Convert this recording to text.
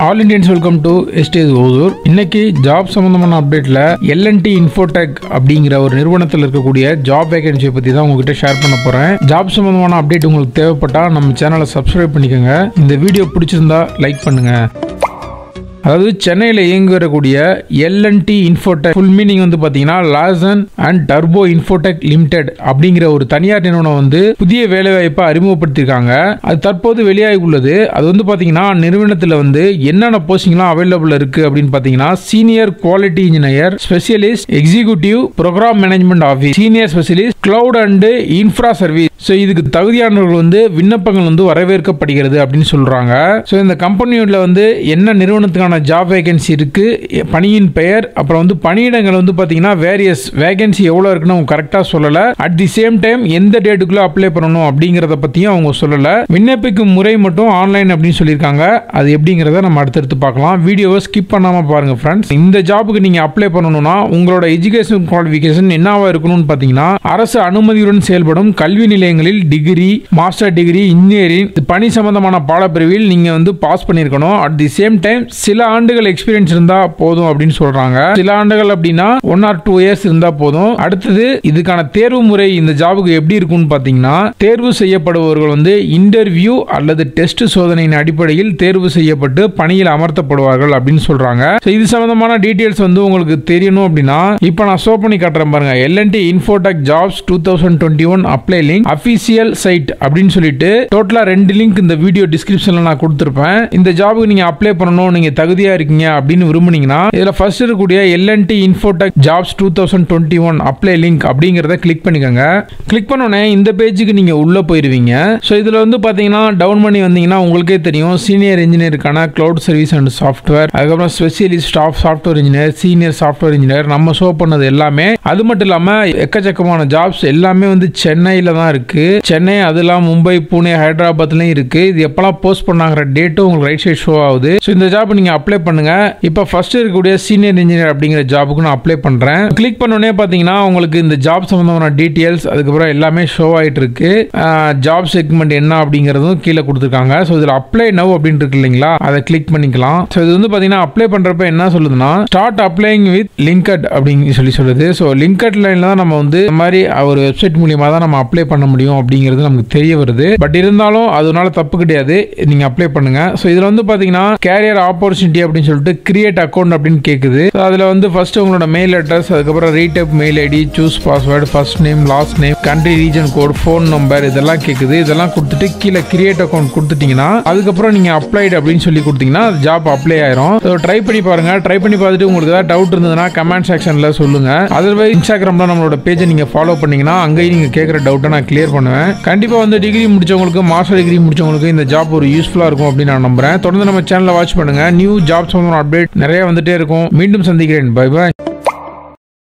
all Indians welcome to எஸ்டேஸ் ஓசூர் இன்னைக்கு job சம்பந்தமான அப்டேட்ல எல்என்டி இன்ஃபோடெக் அப்படிங்கிற ஒரு நிறுவனத்தில் இருக்கக்கூடிய ஜாப் வேகன்சியை பத்தி தான் உங்ககிட்ட ஷேர் பண்ண போறேன் ஜாப் சம்பந்தமான அப்டேட் உங்களுக்கு தேவைப்பட்டா நம்ம சேனலை சப்ஸ்கிரைப் பண்ணிக்கோங்க இந்த வீடியோ பிடிச்சிருந்தா லைக் பண்ணுங்க அதாவது சென்னையில் இயங்கி வரக்கூடிய எல்என்டி இன்ஃபோடெக் ஃபுல் மீனிங் வந்து பார்த்தீங்கன்னா லாசன் அண்ட் டர்போ இன்ஃபோடெக் லிமிடெட் அப்படிங்கிற ஒரு தனியார் நிறுவனம் வந்து புதிய வேலைவாய்ப்பை அறிமுகப்படுத்தியிருக்காங்க அது தற்போது வெளியாகி உள்ளது அது வந்து பார்த்தீங்கன்னா நிறுவனத்தில் வந்து என்னென்ன போஸ்டிங்லாம் அவைலபிள் இருக்கு அப்படின்னு பார்த்தீங்கன்னா senior quality engineer specialist executive program management office senior specialist cloud and infra service so இதுக்கு தகுதியானவர்கள் வந்து விண்ணப்பங்கள் வந்து வரவேற்கப்படுகிறது அப்படின்னு சொல்றாங்க ஸோ இந்த கம்பெனியில் வந்து என்ன நிறுவனத்துக்கான ஜாப் வேகன்சி இருக்கு எ- பணியின் பெயர் அப்புறம் வந்து பணியிடங்கள் வந்து பார்த்தீங்கன்னா வேரியஸ் வேகன்சி எவ்வளோ இருக்குன்னு அவங்க கரெக்டாக சொல்லலை அட் தி சேம் டைம் எந்த டேட்டுக்குள்ள அப்ளை பண்ணணும் அப்படிங்கிறத பற்றியும் அவங்க சொல்லலை விண்ணப்பிக்கும் முறை மட்டும் ஆன்லைன் அப்படின்னு சொல்லியிருக்காங்க அது எப்படிங்கிறத நம்ம அடுத்தடுத்து பார்க்கலாம் வீடியோவை ஸ்கிப் பண்ணாமல் பாருங்க ஃப்ரெண்ட்ஸ் இந்த ஜாபுக்கு நீங்கள் அப்ளை பண்ணணும்னா உங்களோட எஜுகேஷன் குவாலிஃபிகேஷன் என்னவா இருக்கணும்னு பார்த்தீங்கன்னா அரசு அனுமதியுடன் செயல்படும் கல்வி நிலையங்களில் டிகிரி மாஸ்டர் டிகிரி இன்ஜினியரிங் பணி சம்பந்தமான பாடப்பிரிவில் நீங்கள் வந்து பாஸ் பண்ணியிருக்கணும் அட் தி சேம் டைம் சில ஆண்டுகள் எக்ஸ்பீரியன்ஸ் இருந்தால் போதும் அப்படின்னு சொல்கிறாங்க சில ஆண்டுகள் அப்படின்னா ஒன் ஆர் டூ இயர்ஸ் இருந்தால் போதும் அடுத்தது இதுக்கான தேர்வு முறை இந்த ஜாபுக்கு எப்படி இருக்கும்னு பார்த்தீங்கன்னா தேர்வு செய்யப்படுபவர்கள் வந்து இன்டர்வியூ அல்லது டெஸ்ட் சோதனையின் அடிப்படையில் தேர்வு செய்யப்பட்டு பணியில் அமர்த்தப்படுவார்கள் அப்படின்னு சொல்றாங்க So, இது சம்பந்தமான டீடைல்ஸ் வந்து உங்களுக்கு தெரியணும் அப்படின்னா இப்போ நான் ஷோ பண்ணி காட்டுறேன் பாருங்க L and T Infotech jobs two thousand twenty one apply link official site அப்படின்னு சொல்லிட்டு டோட்டலா ரெண்டு லிங்க் இந்த வீடியோ டிஸ்கிரிப்ஷன்ல நான் கொடுத்துருப்பேன் இந்த ஜாபுக்கு நீங்க அப்ளை பண்ணணும் நீங்க தகுதியா இருக்கீங்க அப்படின்னு விரும்புனீங்கன்னா இதுல ஃபர்ஸ்ட் இருக்கக்கூடிய L and T Infotech jobs two thousand twenty one apply link அப்படிங்கிறத கிளிக் பண்ணிக்கோங்க கிளிக் பண்ணோடனே இந்த பேஜுக்கு நீங்க உள்ள போயிருவீங்க ஸோ இதுல வந்து பாத்தீங்கன்னா டவுன் பண்ணி வந்தீங்கன்னா உங்களுக்கே தெரியும் சீனியர் இன்ஜினியருக்கான கிளவுட் சர்வீஸ் அண்ட் சாஃப்ட்வேர் அதுக்கப்புறம் specialist staff software engineer senior software engineer நம்ம ஷோ பண்ணது எல்லாமே அது மட்டும் இல்லாம எக்கச்சக்கமான ஜாப்ஸ் எல்லாமே வந்து சென்னையில தான் இருக்கு சென்னை அது இல்லாம மும்பை புனே ஹைதராபாத்லயும் இருக்கு இது எப்பெல்லாம் போஸ்ட் பண்ணாங்கிற டேட்டும் உங்களுக்கு ரைட் சைட் ஷோ ஆகுது ஸோ இந்த ஜாப் நீங்க அப்ளை பண்ணுங்க இப்போ ஃபர்ஸ்ட் இருக்கக்கூடிய சீனியர் இன்ஜினியர் அப்படிங்கிற ஜாபுக்கு நான் அப்ளை பண்றேன் கிளிக் பண்ணோடனே பாத்தீங்கன்னா உங்களுக்கு இந்த ஜாப் சம்பந்தமான டீட்டெயில்ஸ் அதுக்கப்புறம் எல்லாமே ஷோ ஆயிட்டு இருக்கு ஜாப் செக்மெண்ட் என்ன அப்படிங்கிறதும் கீழே கொடுத்துருக்காங்க ஸோ இதில் அப்ளை நவ் அப்படின்னு இருக்கு இல்லைங்களா அதை கிளிக் பண்ணிக்கலாம் ஸோ இது வந்து பார்த்தீங்கன்னா அப்ளை பண்ணுறப்ப என்ன சொல்லுதுன்னா ஸ்டார்ட் அப்ளைங் வித் லிங்கட் அப்படின்னு சொல்லி சொல்லுது ஸோ லிங்கட் லைனில் தான் நம்ம வந்து இந்த மாதிரி ஒரு வெப்சைட் மூலியமாக தான் நம்ம அப்ளை பண்ண முடியும் அப்படிங்கிறது நமக்கு தெரிய வருது பட் இருந்தாலும் அதனால தப்பு கிடையாது நீங்கள் அப்ளை பண்ணுங்க ஸோ இதில் வந்து பார்த்தீங்கன்னா கேரியர் ஆப்பர்ச்சுனிட்டி அப்படின்னு சொல்லிட்டு கிரியேட் அக்கௌண்ட் அப்படின்னு கேட்குது ஸோ அதில் வந்து ஃபர்ஸ்ட் உங்களோட மெயில் அட்ரஸ் அதுக்கப்புறம் retype mail ID choose password first name last name country region code phone number இதெல்லாம் கேட்குது இதெல்லாம் கொடுத்துட்டு கீழே கிரியேட் அக்கௌண்ட் கொடுத்துட்டீங்கன்னா அதுக்கப்புறம் நீங்கள் அப்ளைடு அப்படின்னு சொல்லி கொடுத்தீங்கன்னா ஜாப் அப்ளை ஆயிரும் ஸோ ட்ரை பண்ணி பாருங்க ட்ரை பண்ணி பார்த்துட்டு உங்களுக்கு ஏதாவது டவுட் இருந்ததுன்னா கமெண்ட் செக்ஷனில் சொல்லுங்க அதர்வைஸ் இன்ஸ்டாகிராமில் நம்மளோட பேஜை நீங்கள் ஃபாலோ பண்ணீங்கன்னா அங்கேயும் நீங்கள் கேட்குற டவுட்டை நான் கிளியர் பண்ணுவேன் கண்டிப்பாக வந்து டிகிரி முடிச்சவங்களுக்கு மாஸ்டர் டிகிரி முடிச்சவங்களுக்கு இந்த ஜாப் ஒரு யூஸ்ஃபுல்லாக இருக்கும் அப்படின்னு நான் நம்புறேன் தொடர்ந்து நம்ம சேனலை வாட்ச் பண்ணுங்க நியூ ஜாப் சம்பந்தமான அப்டேட் நிறைய வந்துட்டே இருக்கும் மீண்டும் சந்திக்கிறேன் பை பை